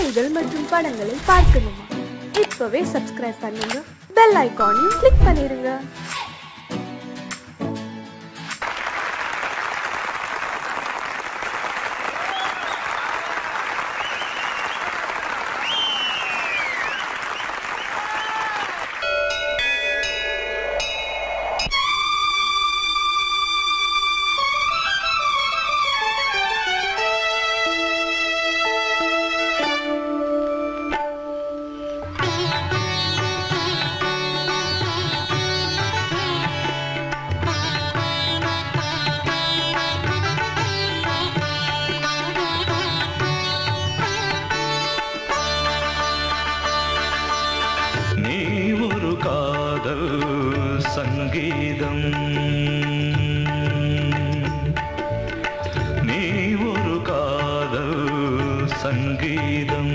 செய்திகள் மற்றும் படங்களை பார்க்கணுமா இப்பவே சப்ஸ்கிரைப் பண்ணுங்க பெல் ஐகானையும் கிளிக் பண்ணிருங்க நீ ஒரு காதல் சங்கீதம் நீ ஒரு காதல் சங்கீதம்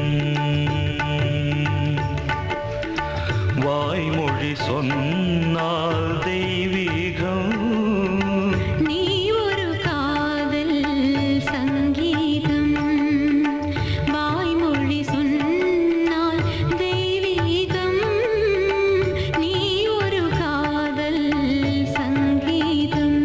வாய்மொழி சொன்னால் தெய்வீகம் நீ ஒரு காதல் சங்கீதம் வாய்மொழி சொன்னால் தெய்வீகம் நீ ஒரு காதல் சங்கீதம்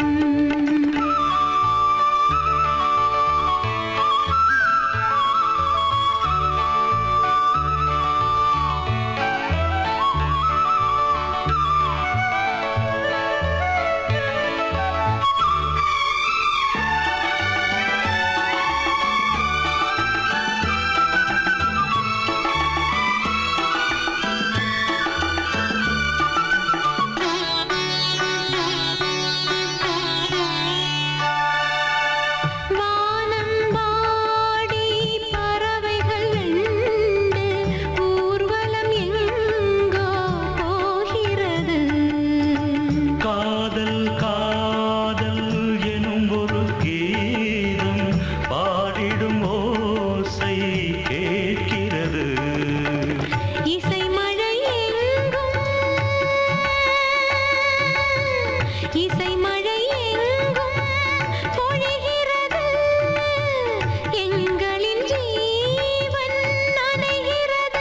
வானம்பாடி பறவைகள் வெண்டு ஊர்வலம் எங்கோ போகிறது காதல் காதல் எனும் ஒரு கீதம் பாடிடும் ஓசை கேட்கிறது இசை மழை எங்கும் இசை மழை எங்கும் பொழிகிறது எங்களின் ஜீவன் நனைகிறது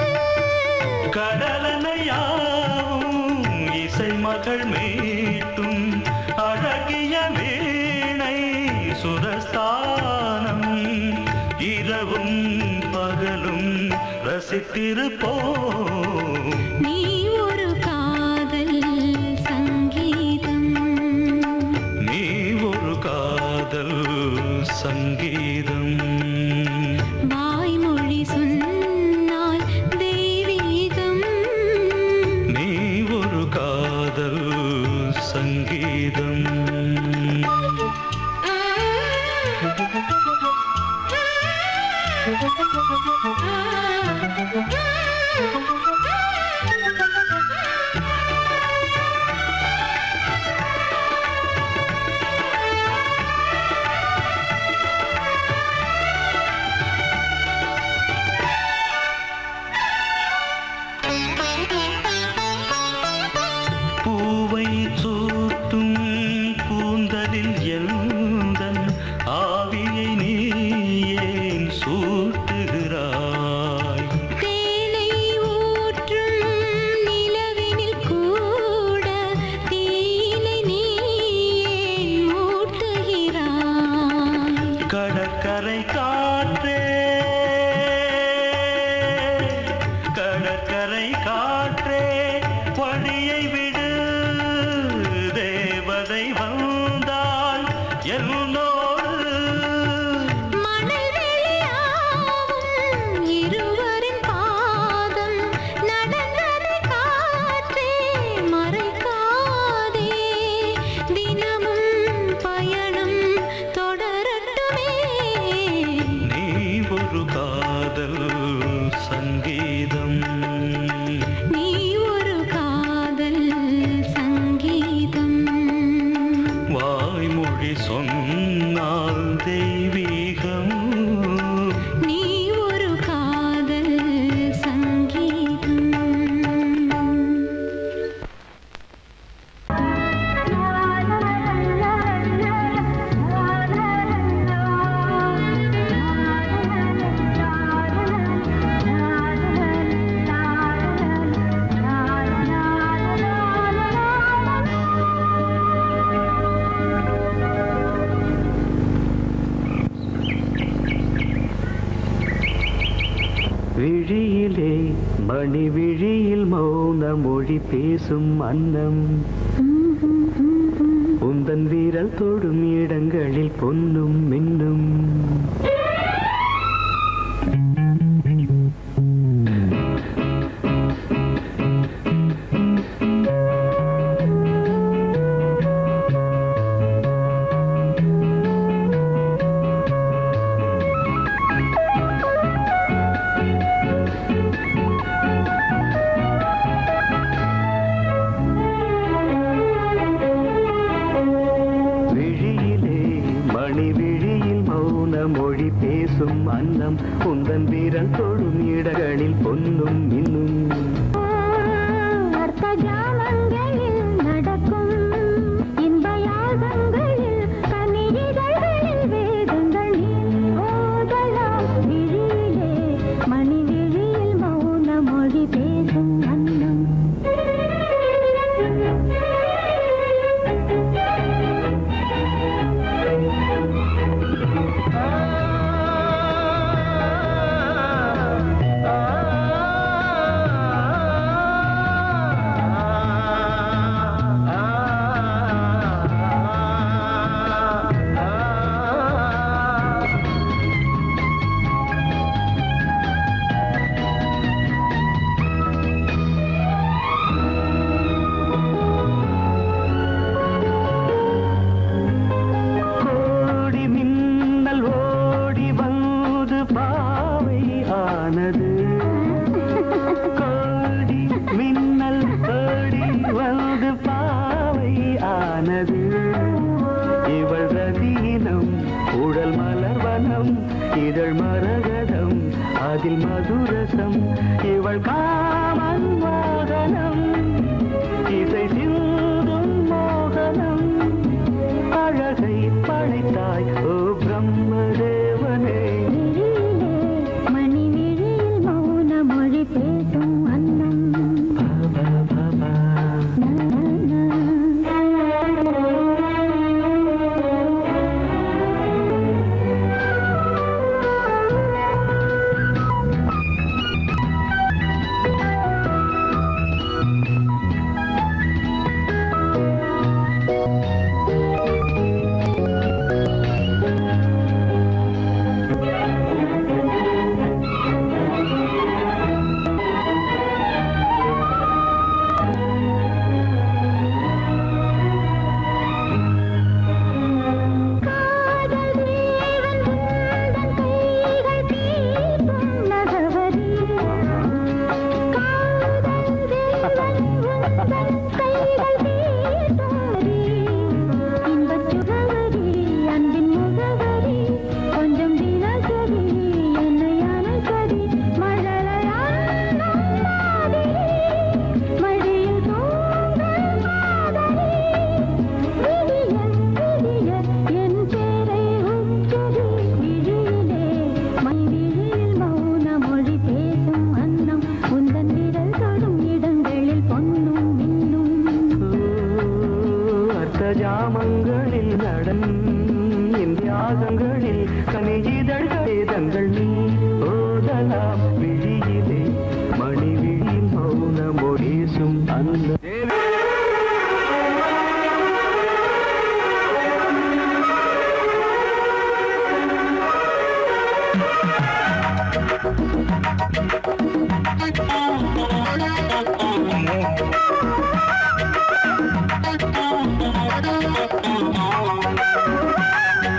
கடலனையாவும் இசை மகள் மீட்டும் அழகிய வீணை சுரஸ்தானம் இரவும் பகலும் ரசித்திருப்போம் நீ ஒரு காதல் சங்கீதம் நீ ஒரு காதல் சங்கீதம் வாய்மொழி சொன்னால் தெய்வீகம் நீ ஒரு காதல் சங்கீதம் பூவை சூட்டும் கூந்தலில் எந்தன் ஆவியை நீ ஏன் சூட்டுகிறாய் தேன் விழியிலே மணி விழியில் மௌன மொழி பேசும் அன்னம் உந்தன் வீரல் தொடும் இடங்களில் பொன்னும் மின்னும் விழியிலே மணி விழியில் மௌன மொழி பேசும் அன்னம் உந்தன் வீரல் தொடும் இடங்களில் பொன்னும் மின்னும் அர்த்த ஜாமங்களில் நடக்கும் இன்ப யாகங்களில் கனியிதழ்களில் வேதங்கள் நீ ஓதலாம் விழியிலே மணி விழியில் மௌன மொழி பேசும் அன்னம் கோடி மின்னல் ஓடி வந்து பாவை ஆனது கோடி மின்னல் ஓடி வந்து பாவை ஆனது இவள் ரதீனம் உடல் மலர்வனம் இதழ் மரகதம் அதில் மதுரசம் இவள் காமன் வாகனம் இசை சிந்தும் மோகனம் அழகை படைத்தாய் ஓ பிரம்மதேவனே விழியிலே மணி விழியில் மௌன மொழி பேசும் அன்னம் பாபா பாபா காதல் தேவன் உந்தன் கைகள் தீர்க்கும் நகவரி காதல் தேவன் உந்தன் கைகள் தீர்க்கும் இன்பச் சுகவரி அன்பின் முகவரி கொஞ்சம் தினசரி என்னை அணைக்கடி மழலையாடும் மாதிரி மடியில் தூங்கும் காதலி விடிய விடிய என் பேரை உச்சரி விழியிலே மை விழியில் மௌன மொழி பேசும் அன்னம் உந்தன் விரல் தொடும் இடங்களில் பொன்னும் மின்னும் அர்த்த ஜாமங்களில் நடன் இந்தியாசங்களில் கனிஜிதழ் வேதங்கள் நீ ஓதலாம் விழியிலே மணி விழியில் மௌன மொழேசும் அந்த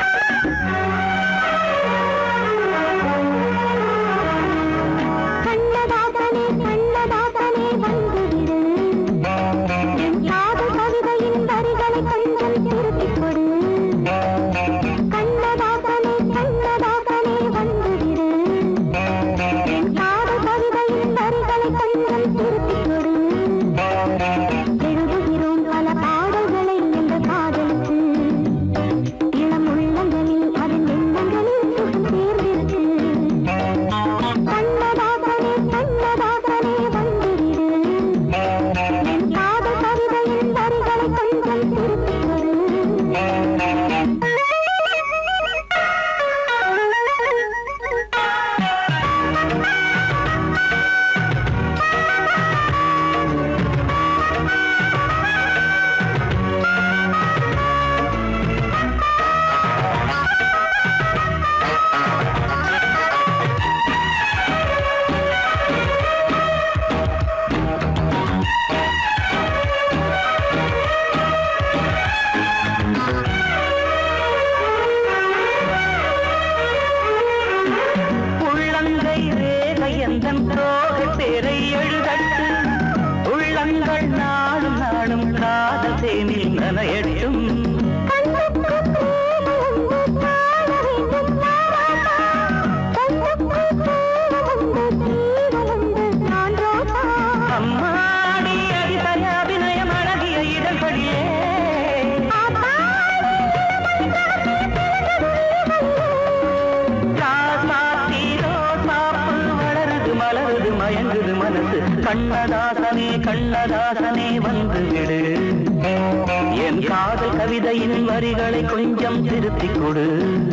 கண்ணே உந்தன் தோகை பேரை எழுதட்டு உள்ளங்கள் நாளும் நாளும் காதல் தேனில் நனையட்டும் அம்மாடி அடிசய அபிநயம் அழகிய இடர்படியே ராசாத்தி ரோசாப்பு வளருது மலருது மயங்குது மனசு கண்ணதாசனே கண்ணதாசனே வந்து விடு என் காதல் கவிதையின் வரிகளை கொஞ்சம் திருத்திக் கொடு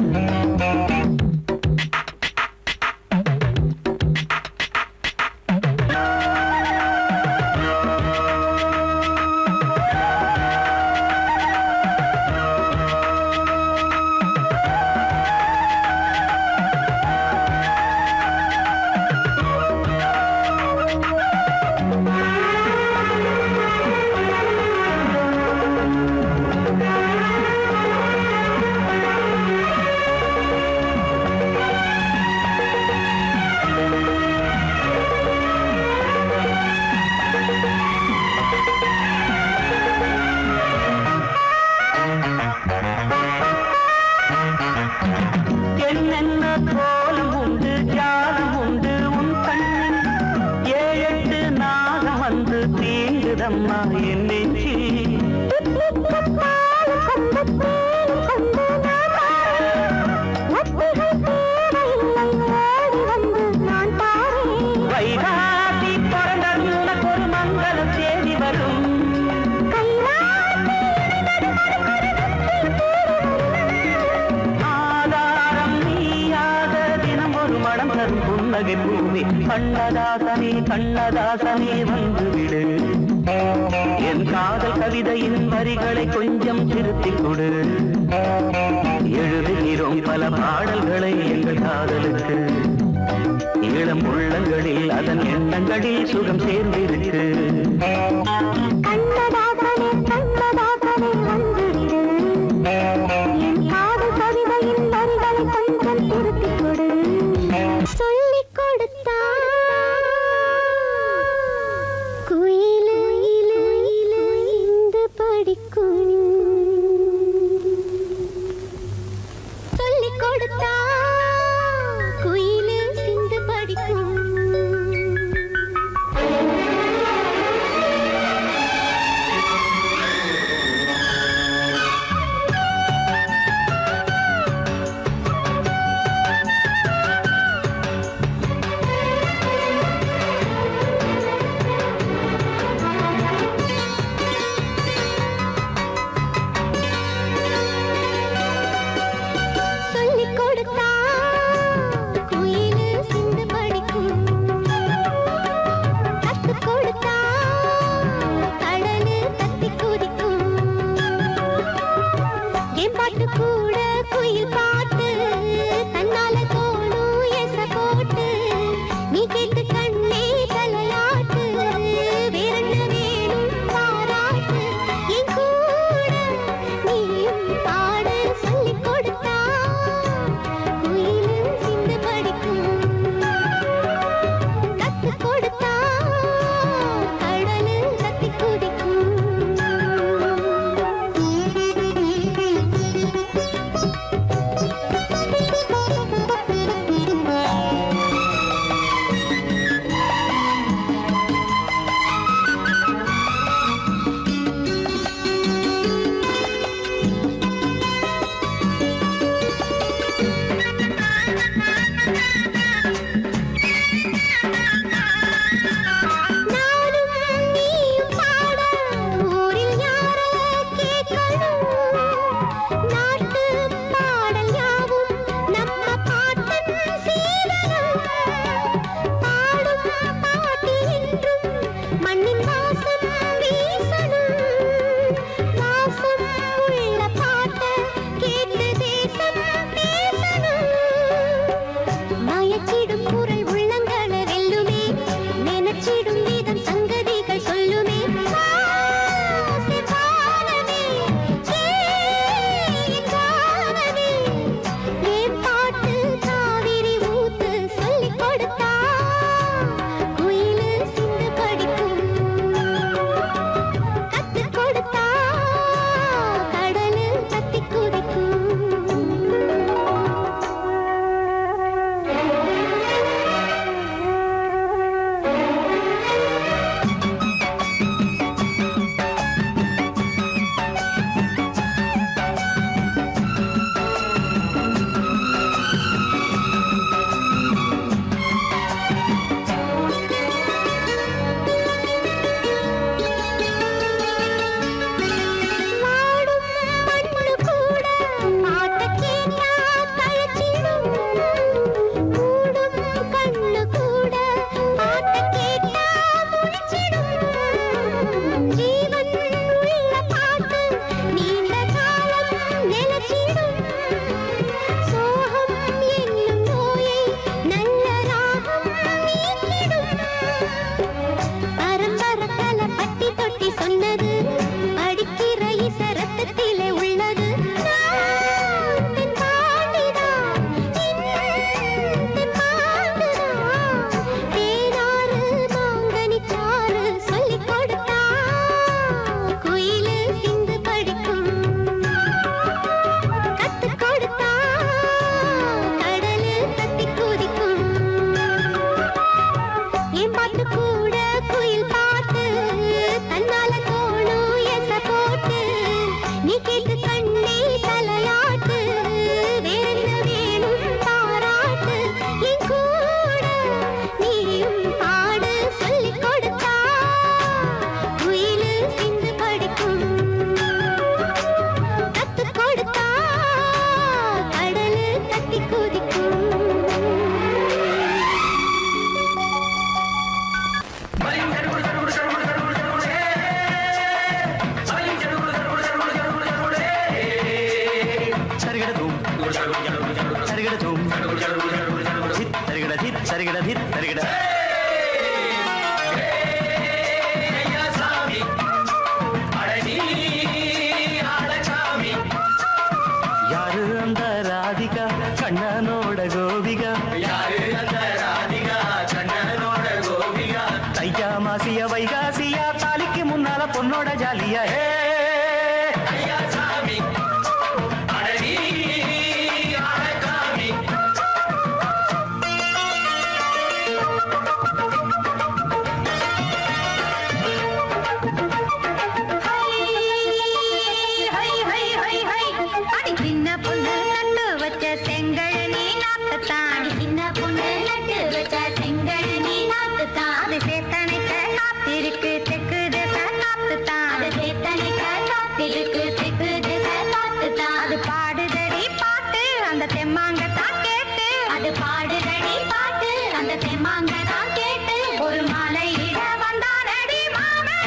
என்னென்ன கோலம் உண்டு ஜாலம் உண்டு உன் கண்ணில் ஏழெட்டு நாகம் வந்து தீங்குதம்மா என் நெஞ்சில் வைகாசி பிறந்தது உனக்கு ஒரு மங்கள செய்தி வரும் ஆதாரம் நீயாக தினம் ஒரு மடம் தரும் புன்னகை பூமி கண்ணதாசனே கண்ணதாசனே வந்து விடு என் காதல் கவிதையின் வரிகளை கொஞ்சம் திருத்திக் கொடு எழுதுகிறோம் பல பாடல்களை எங்கள் காதலுக்கு இளம் உள்ளங்களில் அதன் எண்ணங்களில் சுகம் சேர்ந்திருக்கு கண்ணதாசனே கண்ணதாசனே வந்துவிடு என் காதல் கவிதையின் வரிகளை கொஞ்சம் திருத்திக் கொடு சொல்லிக் கொடுத்தா குயிலு இலு இலு இந்து படிக்கும் சொல்லிக் கொடுத்தா குயிலு சிந்து படிக்கும் சரிகிட்ட யாரு அந்த ராதிகா கண்ணனோட கோபிகா தையா மாசிய வைகாசியா தாலிக்கு முன்னால பொண்ணோட ஜாலியா ஹே அடி சின்ன பொண்ணு நட்டு வச்ச செங்கழனி நாத்துத்தான் சின்ன பொண்ணு நட்டு வச்ச செங்கழனி நாத்துத்தான் அது சேத்தனைக்க காத்திருக்கு தெக்கு திசை நாத்துத்தான் அது சேத்தனைக்க காத்திருக்கு தெக்கு திசை நாத்துத்தான் அது பாடுதடி பாட்டு அந்த தெம்மாங்கத்தான் கேட்டு அது பாடுதடி பாட்டு அந்த தெம்மாங்கத்தான் கேட்டு ஒரு மாலையிட வந்தானடி மாமன்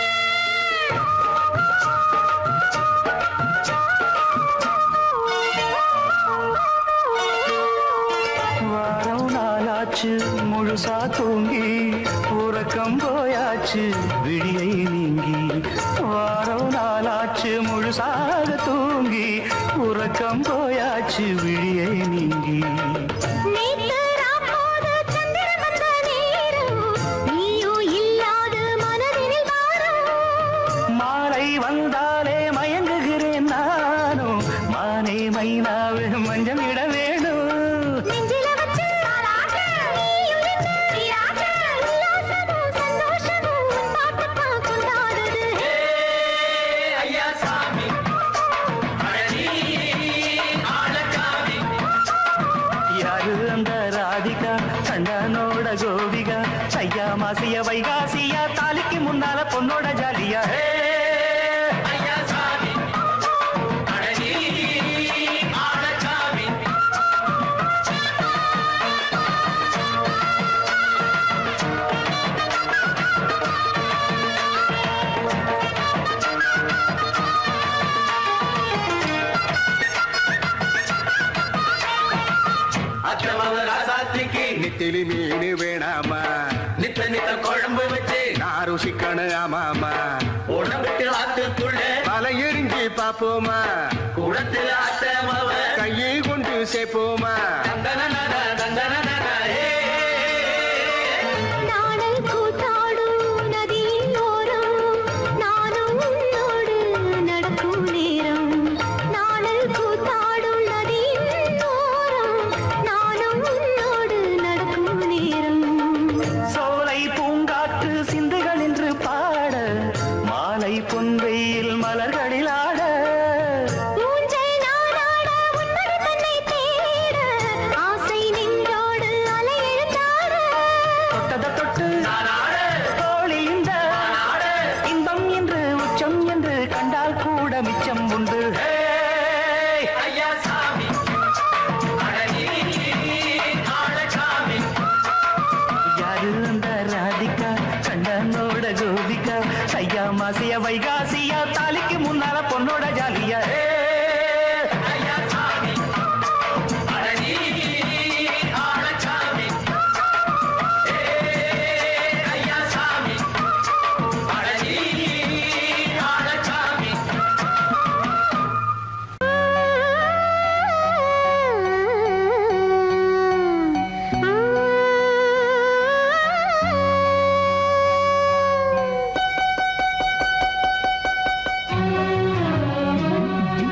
வாரம் நாளாச்சு முழுசா தூங்கி உறக்கம் போயாச்சு விழியை நீங்கி வாரம் நாளாச்சு முழுசாக தூங்கி உறக்கம் போயாச்சு விழியை நீங்கி நேத்து ராப்போது சந்திரன் வந்த நேரம், நீயும் இல்லாத மனதினில் வாரம். மாலை வந்தாலே மயங்குகிறேன் நானும் மானே மைனாவே மஞ்சம் இட வேணும் நெஞ்சில வச்சு தாலாட்ட, நீயும் நின்று நீராட்ட, உல்லாசமும் சந்தோஷமும் உன் பாட்டுத்தான் கொண்டாடுது. யாரு அந்த ராதிகா கண்ணனோட கோபிகா சையா மாசிய வைகாசியா தாலிக்கு முன்னால பொண்ணோட ஜாலியா ஹே நித்திலி மீன் வேணாமா நித்த நித்த குழம்பு வச்சு நான் ருசிக்கணும் ஆமாமா உடம்புக்கு ஆத்துக்குள்ள பல எரிஞ்சு பாப்போமா குடத்துல அத்தமவ கையை கொண்டு சேர்ப்போமா தந்தனனன தந்தனனன ஏ நாடல் கூத்தாடும் நதியின் ஓரம், நானும் உன்னோடு நடக்கும் நேரம். நாடல் கூத்தாடும் நதியின் ஓரம், நானும் உன்னோடு நடக்கும் நேரம் சோலை பூங்காற்று சிந்துகள் என்று பாட மாலை பொன்வெயில் மலர்களில் ஆட ஊஞ்சல் நாடாட உன்மடி தன்னை தேட ஆசை நின்றோடு அலை எழுந்தாட தொட்டத தொட்டு நானாட தோழி இந்த நானாட இன்பம் என்று உச்சம் என்று கண்டால் கூட மிச்சம் உண்டு ஹே! ஐயா சாமி அடனி ஆளசாமி யாரு அந்த ராதிகா கண்ணனோட கோபிகா சையா மாசிய வைகாசியா தாலிக்கு முன்னால பொண்ணோட ஜாலியா ஹே! ஐயா சாமி அடனி ஆளசாமி ஏ ஐயா சாமி அடனி ஆளசாமி ஆ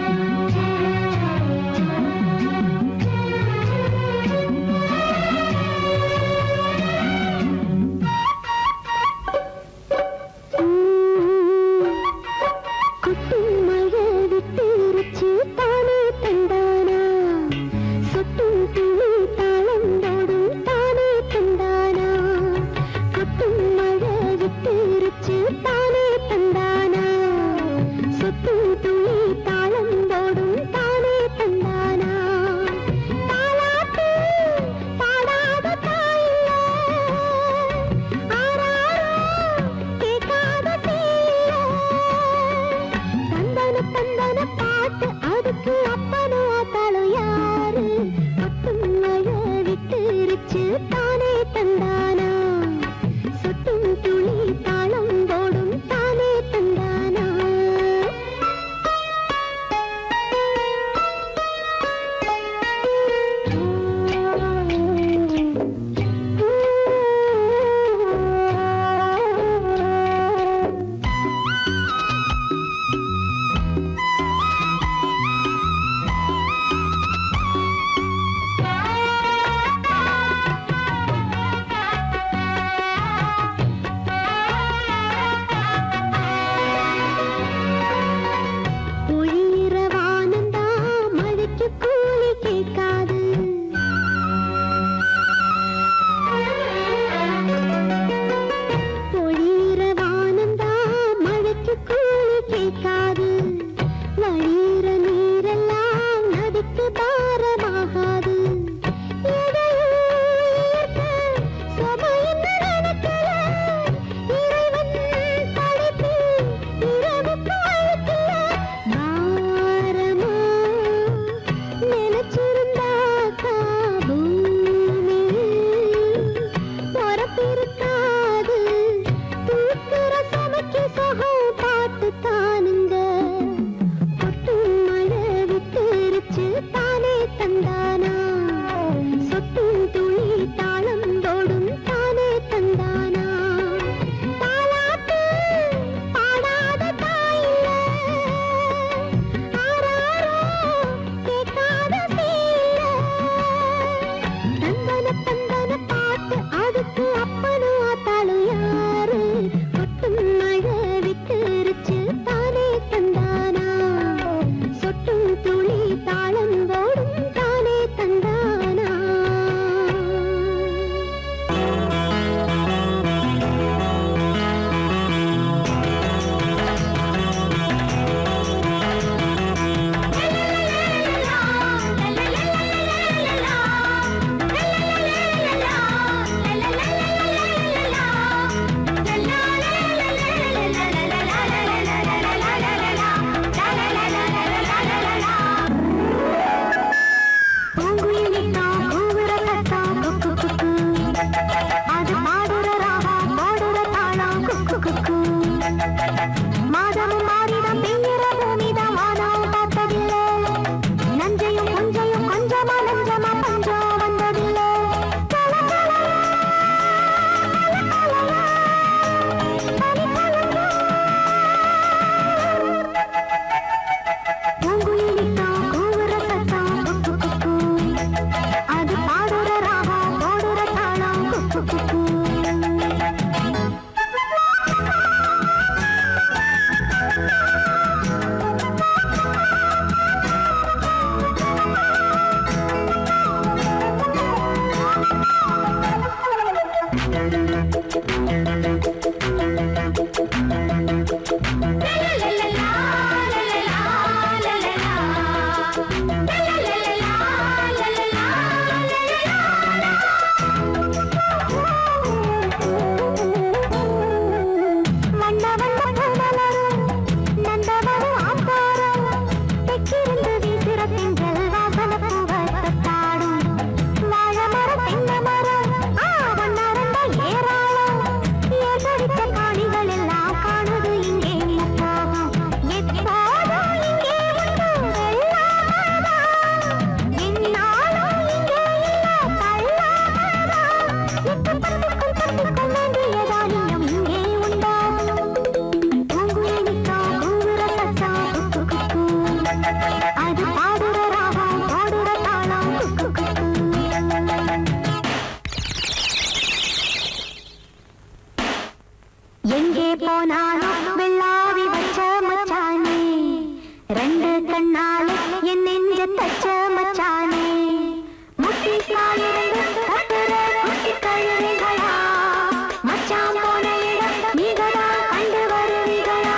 அது பாடுற ராகம் பாடுற தாளம் குக்கு குக்கு மாதமும் மாறிடம் பெய்கிற பூமிதான் வானம் பார்த்ததில்லை நஞ்சையும் புஞ்சையும் கொஞ்சமா நஞ்சமா பஞ்சம் வந்ததில்லை கல கலையா, கல கலையா, கலி கலையா. பூங்குயிலித்தான் கூவுற சத்தம் குக்கு குக்கு. அது பாடுற ராகம் போடுற தாளம் குக்கு குக்கு மன்னவன் மன்னவரும் நந்தவரும் ஆத்தாரம் தெக்கிருந்து வீசுற திங்கள் வாசன பூவத்தாடும் வாழமரம் தென்னை மரம் ஆ வண்ணாரண்ட ஏராளம் ஏகடித்த காணிகள் எல்லாம் காணுது இங்கே முப்போகம் எப்போதும் இங்கே உண்டு வெள்ளாமதா என்னாலும் இங்கே இல்ல தள்ளாமதா எட்டு பத்துக்கும் பத்துக்கும் வேண்டிய தானியம் இங்கே உண்டாகும் பூங்குயிலிக்கா கூவுற சத்தம் குக்கு குக்கு அது பாடுற ராகம் பாடுற தாளம் குக்கு குக்கு எங்கே போனாலும் வெள்ளாவி வச்ச மச்சானே ரெண்டு கண்ணாலே என் நெஞ்ச தச்ச மச்சானே முட்டி காலிரண்டு கத்துற குட்டி கழுதைகளா மச்சான் போன இடம் நீங்கடா கண்டு வருவீங்களா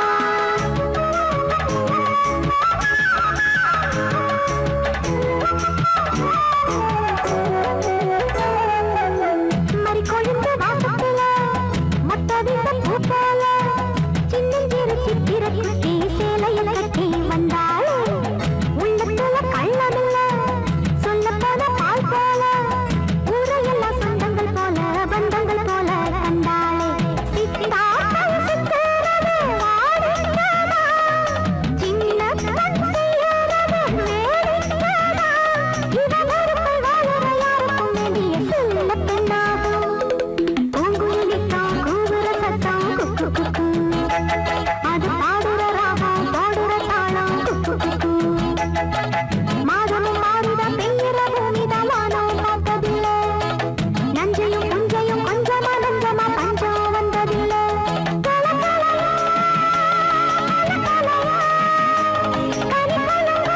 மறி கொழுந்து வாசத்துல மொத்த வீச பூ போல சின்னஞ்சிறு சித்திர குட்டி சேலையில கட்டி வந்தாளே உள்ளத்துல கள்ளமில்ல சொல்ல போன பால் போல ஊரையெல்லாம் சொந்தங்கள் போல பந்தங்கள் போல கண்டாளே சித்தாக்கள் சித்திரது வாடிக்கடா சின்ன கண் செய்யறது வேடிக்கடா இவன் ஒருத்தர் வாழற யாருக்கும் வேண்டிய சின்ன பெண்ணாகும் பூங்குயிலித்தான் கூவுற சத்தம் குக்கு குக்கு அது பாடுற ராகம் பாடுற தாளம் குக்கு குக்கு மாதமும் மாறிட பெய்கிற பூமிதான் வானம் பார்த்ததில்லை நஞ்சையும் புஞ்சையும் கொஞ்சமா நஞ்சமா பஞ்சம் வந்ததில்லை கல கலையா, கல கலையா, கனி கலங்கா.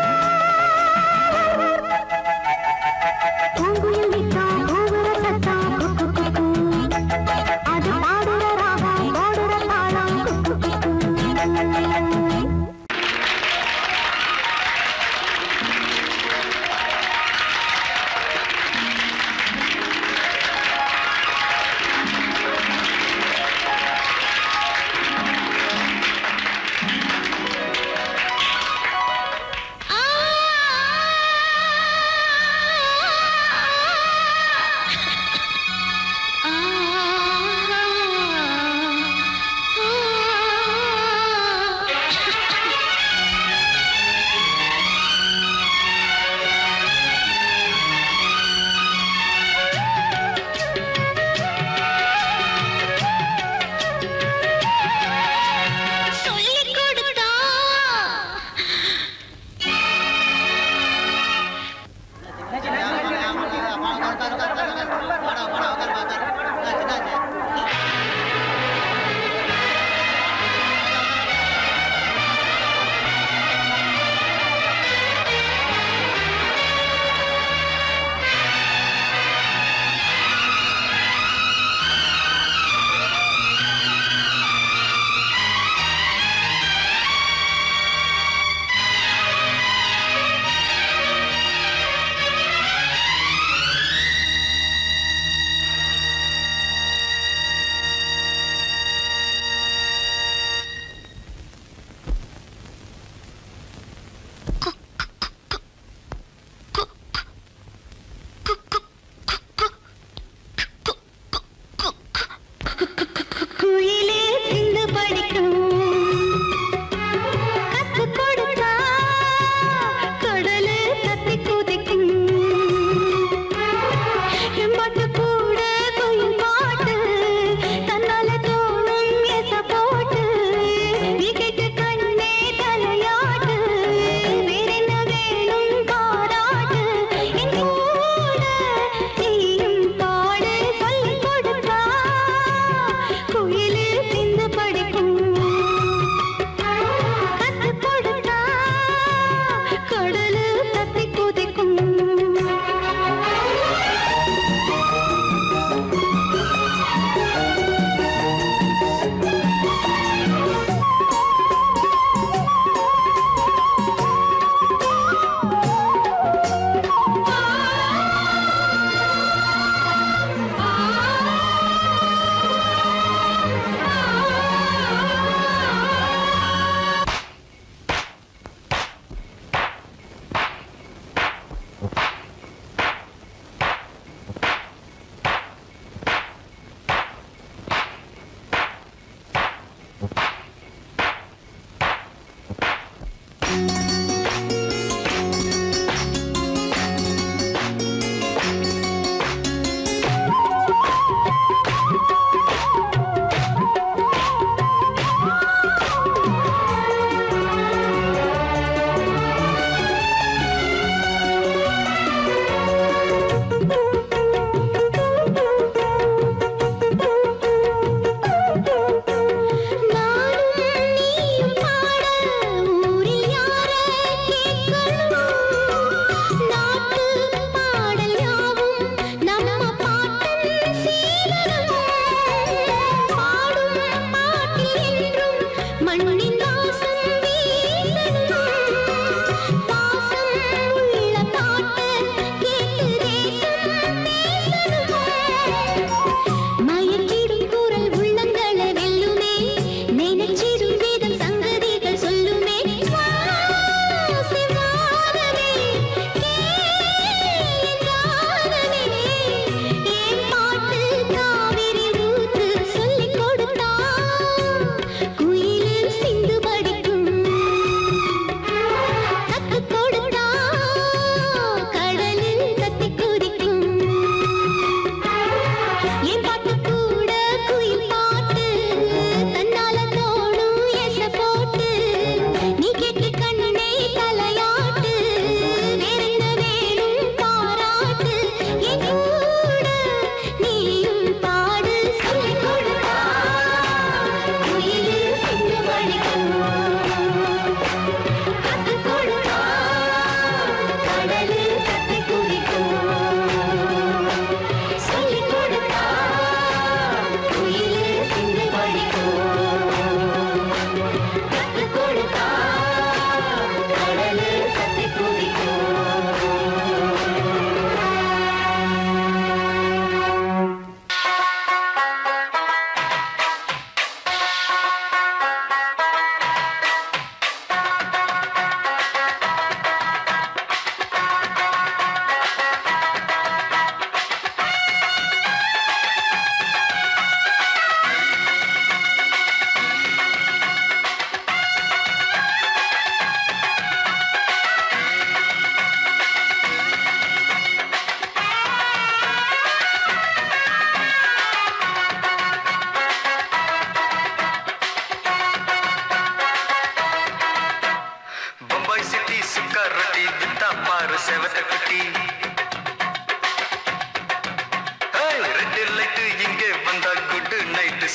பூங்குயிலித்தான் கூவுற சத்தம் குக்கு குக்கு அது பாடுற ராகம் பாடுற தாளம் குக்கு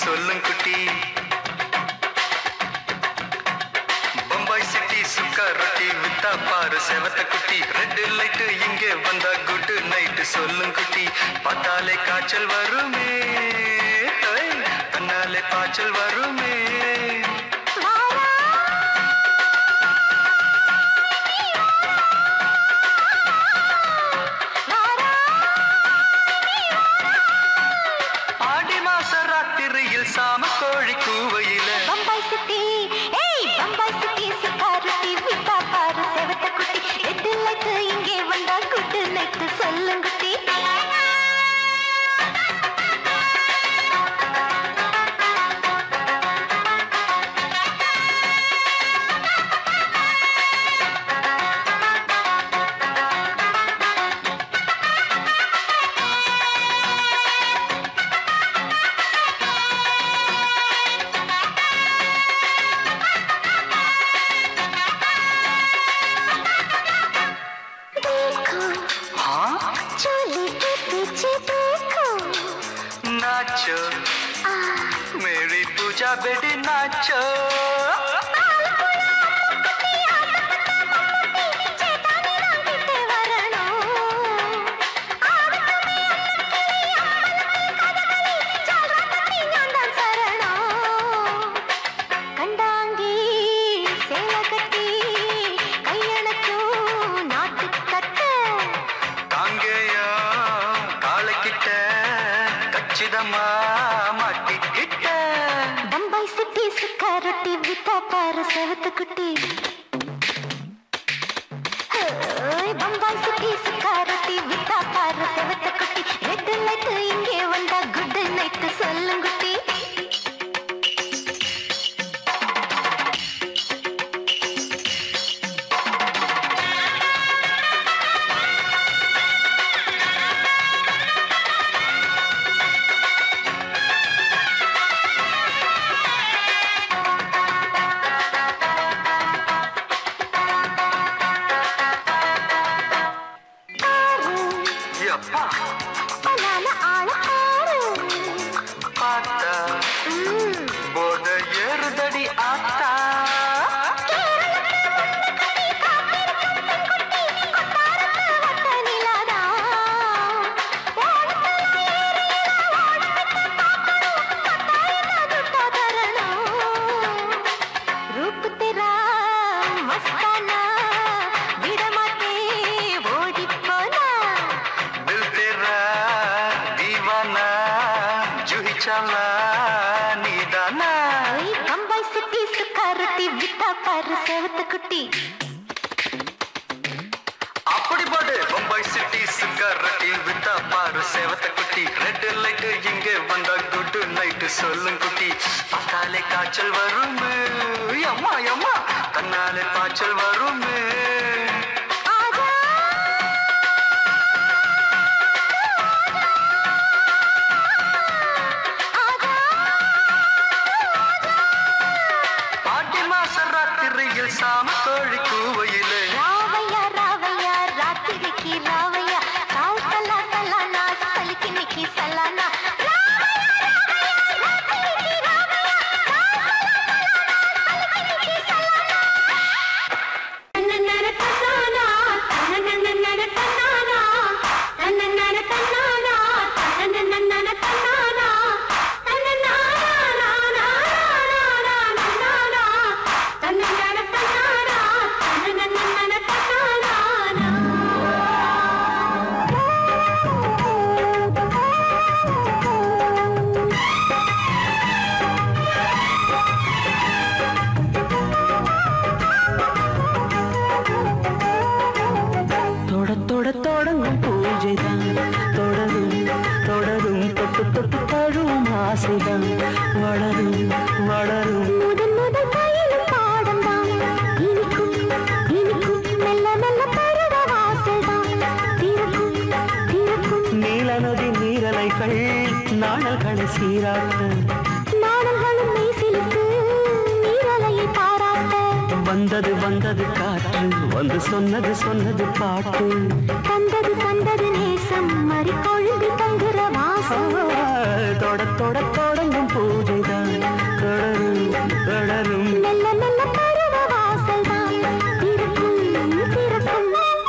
சொல்லுங் குட்டி பம்பாய் சிட்டி சுக்கா ரொட்டி வித்தா பாரு செவத்த குட்டி ரெட் லைட் இங்கே வந்தா குட் நைட் சொல்லுங் குட்டி பார்த்தாலே காய்ச்சல் வருமே ஐ, தன்னாலே காய்ச்சல் வருமே ஆடி மாச ராத்திரியில் சாம கோழி கூவையில பம்பாய் சிட்டி ஏய் பம்பாய் சிட்டி சிக்காருட்டி விட்டா பாரு செவத்த குட்டி எட்டு லைட்டு இங்கே வந்தா குட்டு லைட்டு சொல்லுங்குட்டி देखो हाँ चोली के पीछे देखो नाचो मेरी पूजा बेटी नाचो ചേട്ടാനെ വാങ്ങിട്ട് വരണോ ആവത്തുമേ അമ്പലത്തിൽ കഥകളി ഞാൻ താൻ ശരണോ കണ്ടാങ്കി சேல கட்டி கையணக்கும் நாட்டுக்கட்டு தாங்கேயா காலக்கிட்ட கச்சிதமா மாட்டிக்கிட்ட பம்பாய் சிட்டி சுக்கா ரொட்டி வித்தா பாரு செவத்து குட்டி ஓய், பம்பாய் சிட்டி சுக்கா ரொட்டி வித்தா பாரு செவத்து குட்டி ரெட் லைட் இங்கே வந்தா குட் நைட் சொல்லுங்குட்டி எப்பா பலான ஆள ஆறு பார்த்தா ம், போத ஏறுதடி ஆத்தா வட்ட நிலாதா ஓடத்துல ஏறியல ஓடவிட்டு பார்க்கணும் பத்தாயிரம் துட்டா தரணும் रूप तेरा मस्ताना विडमाते ओडी पोना दिल तेरा दीवाना जूही चला नीदाना ओई बम्बई सिटी सुकारती बिता पर सेवत कुटी அப்படி போடு பம்பாய் சிட்டி சிக்காரட்டி வித்தா பாரு சேவத்த குட்டி ரெட் லைட் இங்கே வந்தா குட் நைட் சொல்லும் குட்டி பார்த்தாலே காய்ச்சல் வருமே அம்மா அம்மா கண்ணாலே காய்ச்சல் வருமே आजा आजा ஆடி மாச ராத்திரியில் சாம கோழி கூவையிலே రావయ్య రావయ్య రాత్రికి రావయ్య సావు సలా సలానా సలికి నికి సలానా தொட தொட தொடங்கும் பூஜைதான் தொடரும் தொடரும் தொட்டு தொட்டு தழுவும் ஆசைதான் வளரும் வளரும் முதன் முதல் பயிலும் பாடம்தான் இனிக்கும் இனிக்கும் மெல்ல மெல்ல பருவ வாசல்தான் திறக்கும் திறக்கும் நீல நதி நீரலைகள் நாணல்களை சீராட்ட நாடல்களும் மெய்சிலுக்கு நீரலையை பாராட்ட வந்தது வந்தது காற்று வந்து சொன்னது சொன்னது பாட்டு தந்தது தந்தது நேசம் மறி கொழும்பி தங்குற வாசம் தொட தொட தொடங்கும் பூஜை மலரும் மெல்ல மெல்ல பருவ வாசல்தான் திறக்கும் திறக்கும்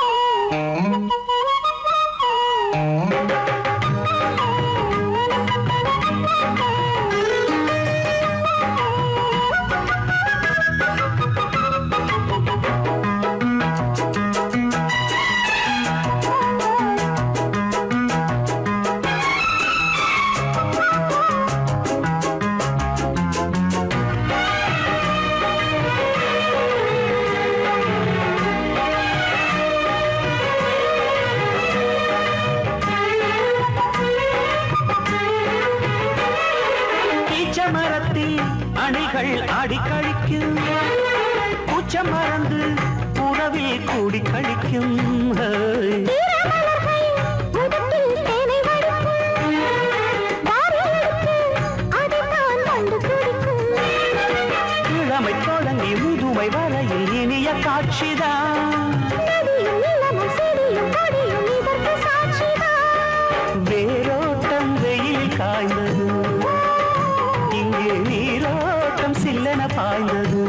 ஈச்ச மரத்தில் அணைகள் ஆடி கழிக்கும் பூச்ச மறந்து உறவில் கூடி கழிக்கும் ஹேய். உதட்டில் தேனை வடிக்கும் வாரி எடுத்து அதைத்தான் கண்டு குடிக்கும் இளமை தொடங்கி முதுமை வரையில் இனிய காட்சிதான் நதியும் நிலமும் செடியும் கொடியும் இதற்கு சாட்சிதான் வேரோட்டம் வெயில் காய்ந்தது இங்கே நீரோட்டம் சில்லென பாய்ந்தது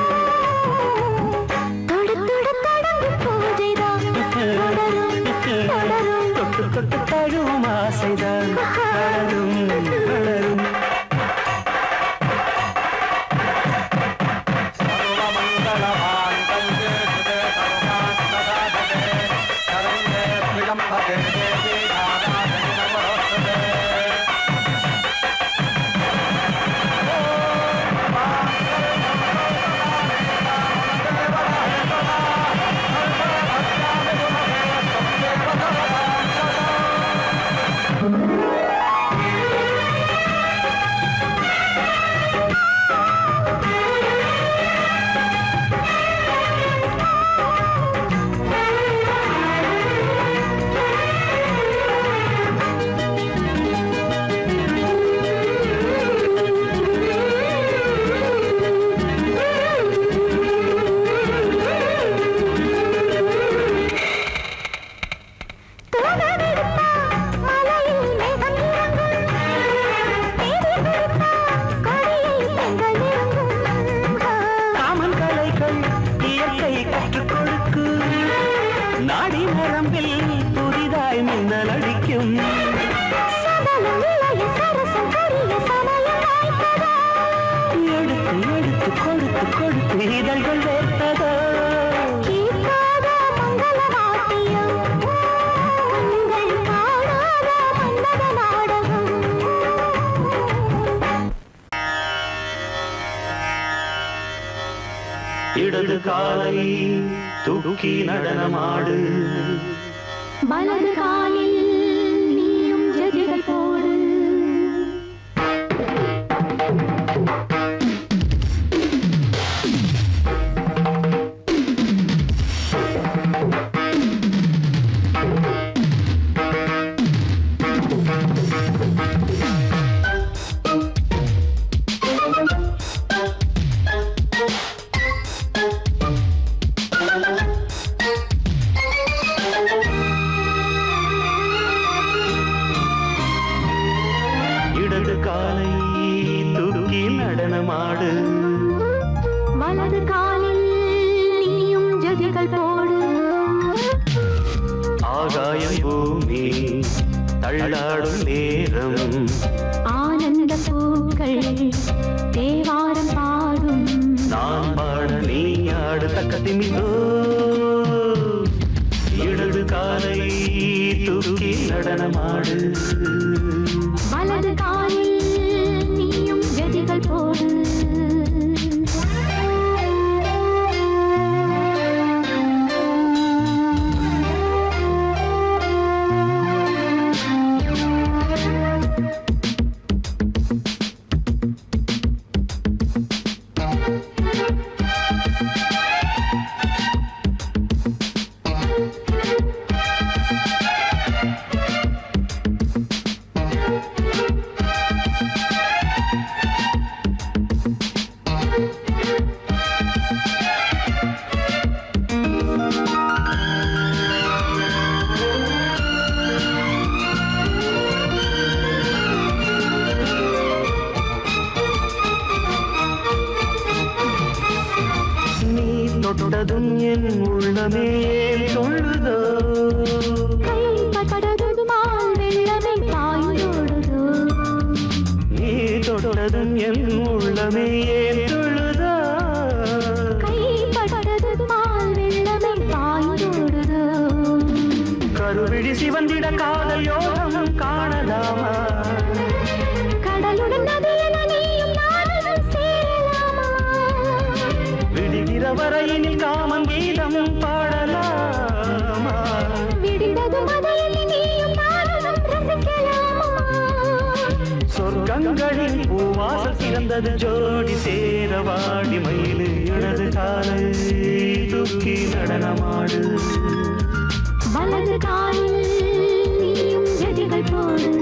தொடு தொடு தொடங்கும் பூஜைதான் தொடரும் தொடரும் தொட்டு தொட்டு தழுவும் ஆசைதான் வளரும் வளரும் தூதமெடுத்தா மலையில் மேகம் இறங்கும் தேடி பிடித்தா கொடியை பெண்கள் நெருங்கும் காமன் கலைகள் இயற்கை கற்றுக் கொடுக்கு நாடி நரம்பில் புதிதாய் மின்னல் அடிக்கும் சபலம் இளைய சரசம் கொடிய சமயம் வாய்த்ததா எடுத்து எடுத்து கொடுத்து கொடுத்து இதழ்கள் வேர்த்ததோ கேட்காத மங்கள வாத்தியம் கண்கள் காணாத மன்னத நாடகம் இடது காலை தூக்கி நடனமாடு வலது காலில் நீயும் ஜதிகள் போடு இடது காலை தூக்கி நடனமாடு வலது காலில் நீயும் ஜதிகள் போடு ஆகாயம் பூமி தள்ளாடும் நேரம் ஆனந்த பூக்கள் தேவாரம் பாடும் நான் பாட நீ ஆடு தக்க திமிதோ இடது காலை தூக்கி நடனமாடு வலது காலில் நீயும் ஜதிகள் போடு தொட்டதும் என் உள்ளமே ஏன் சொல்லுதோ கைப்பட்டதுமால் வெள்ளமே பாய்ந்தோடுதோ நீ தொட்டதும் என் உள்ளமே ஏன் சொல்லுதோ கைப்பட்டதுமால் வெள்ளமே பாய்ந்தோடுதோ கருவிழி சிவந்திட காதல் யோகம் காணலாமா கடலுடன் நதியென நீயும் நானும் சேரலாமா விடுகிற வரையினில் காமன் கீதம் பாடலாமா விடிந்ததும் அதையில் நீயும் நானும் ரசிக்கலாமா சொர்க்கங்களில் பூவாசல் சிறந்தது ஜோடி சேர வாடி மயிலு இடது காலை தூக்கி நடனமாடு வலது காலில் நீயும் ஜதிகள் போடு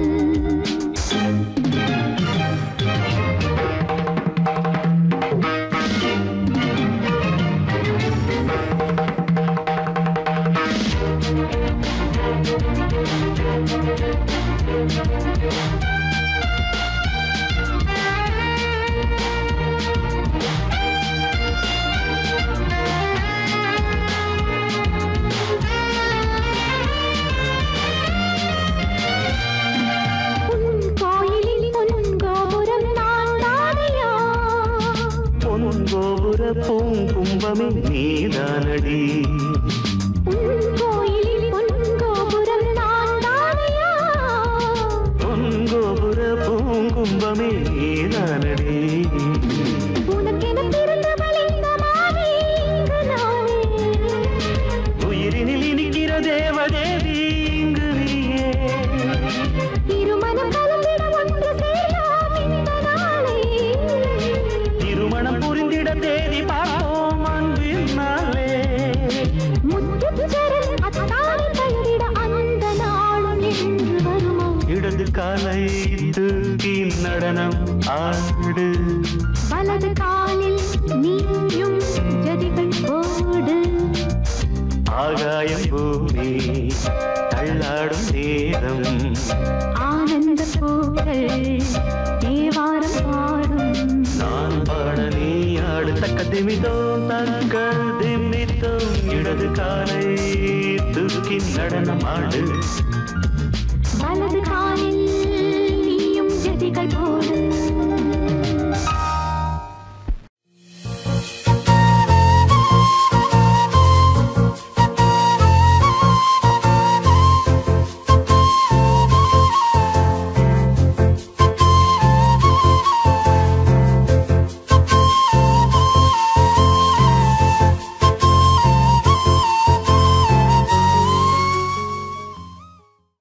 உன் கோயிலில் பொன் கோபுரம் நான் தானையா பொன் கோபுர பூங்கும்பமே நீதானடி உன் கோயிலில் பொன் கோபுரம் நான் தானையா பொன் கோபுர பூங்கும்பமே நீதானடி உனக்கென பிறந்தவள் இந்த மாறி இங்கு நானே உயிரினில் இனிக்கிற தேவதேவி இங்கு நீயே இருமனம் கலந்திட ஒன்று சேரலாம் இந்த நாளே திருமணம் புரிந்திட தேதி பார்ப்போம் அன்பினாலே முத்துச்சரன் அத்தானை தழுவிட அந்த நாளும் என்று வருமா இடது காலை தூக்கி நடனம் ஆடு வலது காலில் நீயும் ஜதிகள் போடு ஆகாயம் பூமி தள்ளாடும் நேரம் ஆனந்த பூக்கள் தேவாரம் பாடும் நான் பாட நீ ஆடு தக்க திமிதோம் தக்க திமித்தோம் இடது காலை தூக்கி நடனம் ஆடு